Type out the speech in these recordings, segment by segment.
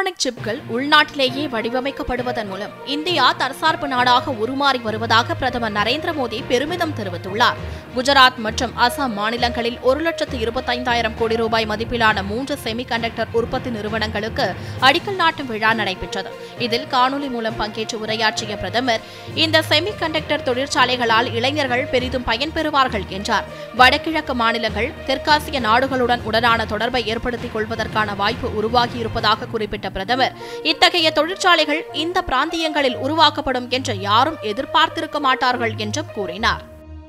electronic சிப்கள் உள்நாட்டிலேயே வடிவமைக்கப்படுவதன் மூலம் India தற்சார்பு நாடாக உருமாறி வருவதாக பிரதமர் நரேந்திர மோடி பெருமிதம் தெரிவித்துள்ளார் குஜராத் மற்றும் அசாம் மாநிலங்களில் ஒரு லட்சத்து இருபத்தைந்தாயிரம் கோடி ரூபாய் மதிப்பிலான மூன்று செமி கண்டக்டர் உற்பத்தி நிறுவனங்களுக்கு அடிக்கல் நாட்டும் விழா நடைபெற்றது இதில் காணொலி மூலம் பங்கேற்று உரையாற்றிய பிரதமர் இந்த செமி கண்டக்டர் தொழிற்சாலைகளால் இளைஞர்கள் பெரிதும் பயன்பெறுவார்கள் என்றார் வடகிழக்கு மாநிலங்கள் தெற்காசிய நாடுகளுடன் உடனான தொடர்பை ஏற்படுத்திக் கொள்வதற்கான வாய்ப்பு உருவாகியிருப்பதாக குறிப்பிட்ட பிரதமர் இத்தகைய தொழிற்சாலைகள் இந்த பிராந்தியங்களில் உருவாக்கப்படும் என்று யாரும் எதிர்பார்த்திருக்க மாட்டார்கள் என்றும் கூறினார்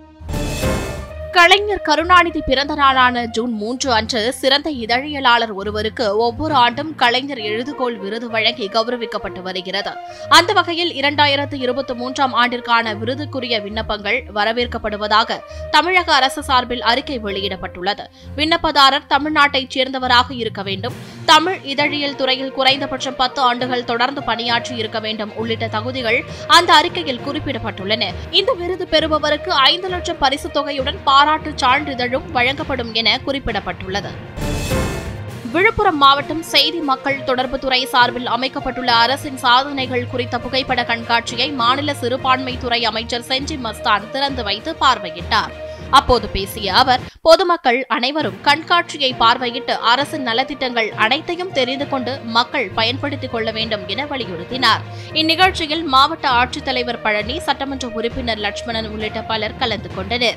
கலைஞர் கருணாநிதி பிறந்த நாளான ஜூன் மூன்று அன்று சிறந்த இதழியலாளர் ஒருவருக்கு ஒவ்வொரு ஆண்டும் கலைஞர் எழுதுகோள் விருது வழங்கி கௌரவிக்கப்பட்டு வருகிறது அந்த வகையில் இரண்டாயிரத்து இருபத்தி மூன்றாம் ஆண்டிற்கான விருதுக்குரிய விண்ணப்பங்கள் வரவேற்கப்படுவதாக தமிழக அரசு சார்பில் அறிக்கை வெளியிடப்பட்டுள்ளது விண்ணப்பதாரர் தமிழ்நாட்டைச் சேர்ந்தவராக இருக்க வேண்டும் தமிழ் இதழியல் துறையில் குறைந்தபட்சம் பத்து ஆண்டுகள் தொடர்ந்து பணியாற்றி இருக்க வேண்டும் உள்ளிட்ட தகுதிகள் அந்த அறிக்கையில் குறிப்பிடப்பட்டுள்ளன இந்த விருது பெறுபவருக்கு ஐந்து லட்சம் பரிசுத் தொகையுடன் பாராட்டு சான்றிதழும் வழங்கப்படும் என குறிப்பிடப்பட்டுள்ளது விழுப்புரம் மாவட்டம் செய்தி மக்கள் தொடர்பு துறை சார்பில் அமைக்கப்பட்டுள்ள அரசின் சாதனைகள் குறித்த புகைப்பட கண்காட்சியை மாநில சிறுபான்மைத்துறை அமைச்சர் செஞ்சி மஸ்தான் திறந்து வைத்து பார்வையிட்டார் அப்போது பேசிய அவர் பொதுமக்கள் அனைவரும் கண்காட்சியை பார்வையிட்டு அரசின் நலத்திட்டங்கள் அனைத்தையும் தெரிந்து கொண்டு மக்கள் பயன்படுத்திக் கொள்ள வேண்டும் என வலியுறுத்தினார் இந்நிகழ்ச்சியில் மாவட்ட ஆட்சித்தலைவர் பழனி சட்டமன்ற உறுப்பினர் லட்சுமணன் உள்ளிட்ட பலர் கலந்து கொண்டனர்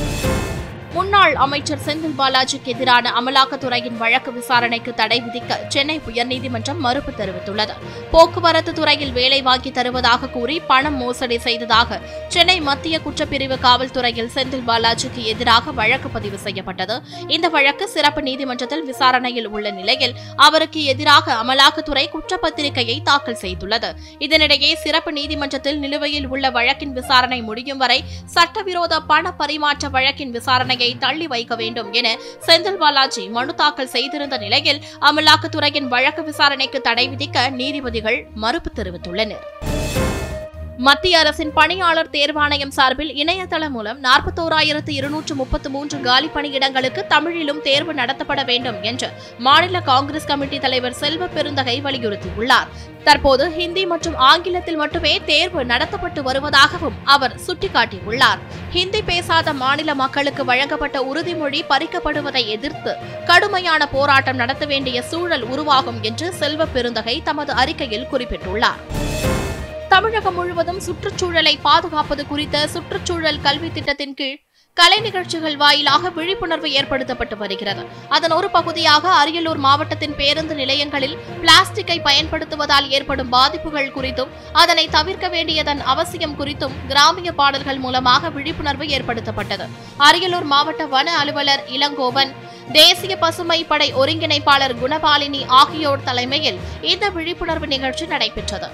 முன்னாள் அமைச்சர் செந்தில் பாலாஜிக்கு எதிரான அமலாக்கத்துறையின் வழக்கு விசாரணைக்கு தடை விதிக்க சென்னை உயர்நீதிமன்றம் மறுப்பு தெரிவித்துள்ளது போக்குவரத்து துறையில் வேலை வாங்கி தருவதாக கூறி பணம் மோசடி செய்ததாக சென்னை மத்திய குற்றப்பிரிவு காவல்துறையில் செந்தில் பாலாஜிக்கு எதிராக வழக்கு பதிவு செய்யப்பட்டது இந்த வழக்கு சிறப்பு நீதிமன்றத்தில் விசாரணையில் உள்ள நிலையில் அவருக்கு எதிராக அமலாக்கத்துறை குற்றப்பத்திரிகையை தாக்கல் செய்துள்ளது இதனிடையே சிறப்பு நீதிமன்றத்தில் நிலுவையில் உள்ள வழக்கின் விசாரணை முடியும் வரை சட்டவிரோத பண பரிமாற்ற வழக்கின் விசாரணையை தள்ளி வைக்க வேண்டும் என செந்தில் பாலாஜி மனு தாக்கல் செய்திருந்த நிலையில் அமலாக்கத்துறையின் வழக்கு விசாரணைக்கு தடை விதிக்க நீதிபதிகள் மறுப்பு தெரிவித்துள்ளனர் மத்திய அரசின் பணியாளர் தேர்வாணையம் சார்பில் இணையதளம் மூலம் நாற்பத்தோராயிரத்து இருநூற்று முப்பத்து மூன்று காலி பணியிடங்களுக்கு தமிழிலும் தேர்வு நடத்தப்பட வேண்டும் என்று மாநில காங்கிரஸ் கமிட்டி தலைவர் செல்வ பெருந்தகை வலியுறுத்தியுள்ளார் தற்போது ஹிந்தி மற்றும் ஆங்கிலத்தில் மட்டுமே தேர்வு நடத்தப்பட்டு வருவதாகவும் அவர் சுட்டிக்காட்டியுள்ளார் ஹிந்தி பேசாத மாநில மக்களுக்கு வழங்கப்பட்ட உறுதிமொழி பறிக்கப்படுவதை எதிர்த்து கடுமையான போராட்டம் நடத்த வேண்டிய சூழல் உருவாகும் என்று செல்வ பெருந்தகை தமது அறிக்கையில் குறிப்பிட்டுள்ளார் தமிழகம் முழுவதும் சுற்றுச்சூழலை பாதுகாப்பது குறித்த சுற்றுச்சூழல் கல்வி திட்டத்தின் கீழ் கலை நிகழ்ச்சிகள் வாயிலாக விழிப்புணர்வு ஏற்படுத்தப்பட்டு வருகிறது அதன் ஒரு பகுதியாக அரியலூர் மாவட்டத்தின் பேருந்து நிலையங்களில் பிளாஸ்டிக்கை பயன்படுத்துவதால் ஏற்படும் பாதிப்புகள் குறித்தும் அதனை தவிர்க்க வேண்டியதன் அவசியம் குறித்தும் கிராமிய பாடல்கள் மூலமாக விழிப்புணர்வு ஏற்படுத்தப்பட்டது அரியலூர் மாவட்ட வன அலுவலர் இளங்கோவன் தேசிய பசுமை படை ஒருங்கிணைப்பாளர் குணபாலினி ஆகியோர் தலைமையில் இந்த விழிப்புணர்வு நிகழ்ச்சி நடைபெற்றது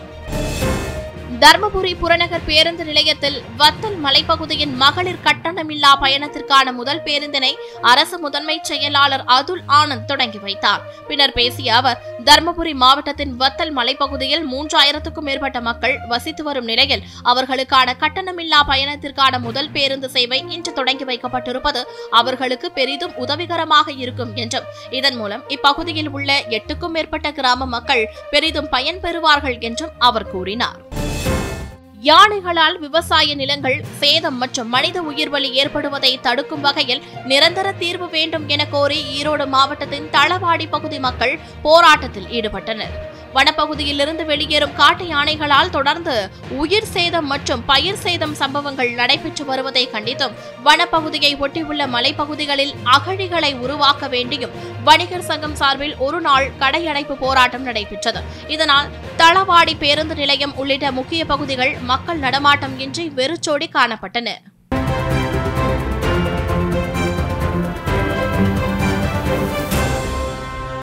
தர்மபுரி புறநகர் பேருந்து நிலையத்தில் வத்தல் மலைப்பகுதியின் மகளிர் கட்டணமில்லா பயணத்திற்கான முதல் பேருந்தினை அரசு முதன்மை செயலாளர் அதுல் ஆனந்த் தொடங்கி வைத்தார் பின்னர் பேசிய அவர் தர்மபுரி மாவட்டத்தின் வத்தல் மலைப்பகுதியில் மூன்றாயிரத்துக்கும் மேற்பட்ட மக்கள் வசித்து வரும் நிலையில் அவர்களுக்கான கட்டணமில்லா பயணத்திற்கான முதல் பேருந்து சேவை இன்று தொடங்கி வைக்கப்பட்டிருப்பது அவர்களுக்கு பெரிதும் உதவிகரமாக இருக்கும் என்றும் இதன் மூலம் இப்பகுதியில் உள்ள எட்டுக்கும் மேற்பட்ட கிராம மக்கள் பெரிதும் பயன்பெறுவார்கள் என்றும் அவர் கூறினார் யானைகளால் விவசாய நிலங்கள் சேதம் மற்றும் மனித உயிர்வலி ஏற்படுவதை தடுக்கும் வகையில் நிரந்தர தீர்வு வேண்டும் என கோரி ஈரோடு மாவட்டத்தின் தளவாடி பகுதி மக்கள் போராட்டத்தில் ஈடுபட்டனர் வனப்பகுதியிலிருந்து வெளியேறும் காட்டு யானைகளால் தொடர்ந்து உயிர் சேதம் மற்றும் பயிர் சேதம் சம்பவங்கள் நடைபெற்று வருவதை கண்டித்தும் வனப்பகுதியை ஒட்டியுள்ள மலைப்பகுதிகளில் அகழிகளை உருவாக்க வேண்டியும் வணிகர் சங்கம் சார்பில் ஒரு நாள் கடையடைப்பு போராட்டம் நடைபெற்றது இதனால் தளவாடி பேருந்து நிலையம் உள்ளிட்ட முக்கிய பகுதிகள் மக்கள் நடமாட்டம் இன்றி வெறிச்சோடி காணப்பட்டன